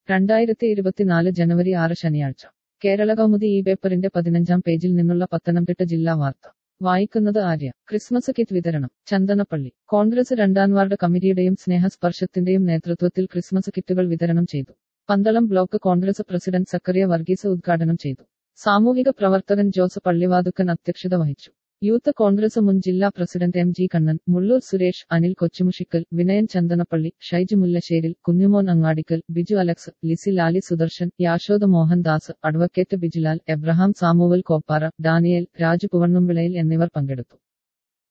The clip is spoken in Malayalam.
രണ്ടായിരത്തി ഇരുപത്തിനാല് ജനുവരി ആറ് ശനിയാഴ്ച കേരള കൗമുദി ഈ പേപ്പറിന്റെ പതിനഞ്ചാം പേജിൽ നിന്നുള്ള പത്തനംതിട്ട ജില്ലാ വാർത്ത വായിക്കുന്നത് ആര്യ ക്രിസ്മസ് കിറ്റ് വിതരണം ചന്ദനപ്പള്ളി കോൺഗ്രസ് രണ്ടാം വാർഡ് കമ്മിറ്റിയുടെയും സ്നേഹസ്പർശത്തിന്റെയും നേതൃത്വത്തിൽ ക്രിസ്മസ് കിറ്റുകൾ വിതരണം ചെയ്തു Pandalam block Congress president Zachariah Varghese ഉദ്ഘാടനം ചെയ്തു സാമൂഹിക പ്രവർത്തകൻ ജോസ് പള്ളിവാതുക്കൻ അധ്യക്ഷത വഹിച്ചു യൂത്ത് കോൺഗ്രസ് മുൻ ജില്ലാ president M G Kannan Mullur Suresh Anil Kochumushikkal Vinayan Chandanappally Shaiju Mullasseril Kunjumon Angadikkal Biju Alex Lizzy Lali Sudarshan Yashoda Mohandas advocate Bijilal Abraham Samuel Koppara Daniel Raju Puvannumvilayil എന്നിവർ പങ്കെടുത്തു